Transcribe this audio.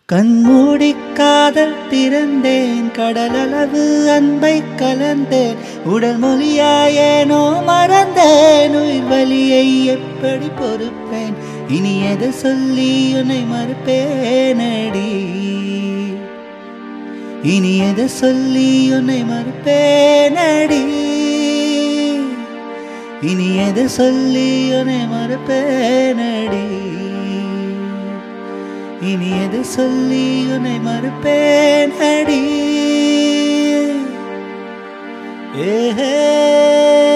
கண்மூடி காதல் திறந்தேன் கடலளவு அன்பை கலந்தேன் உடல் மொழியாயேனோ மறந்தேன் உயிர் வலியை எப்படி பொறுப்பேன் இனி எதை சொல்லி உன்னை மறுப்பேனடி இனி எதை சொல்லி உன்னை மறுப்பேனடி இனி எதை சொல்லி உன்னை மறுப்பேனடி இனி எது சொல்லி உன்னை மறுப்பேன் அடி ஏஹே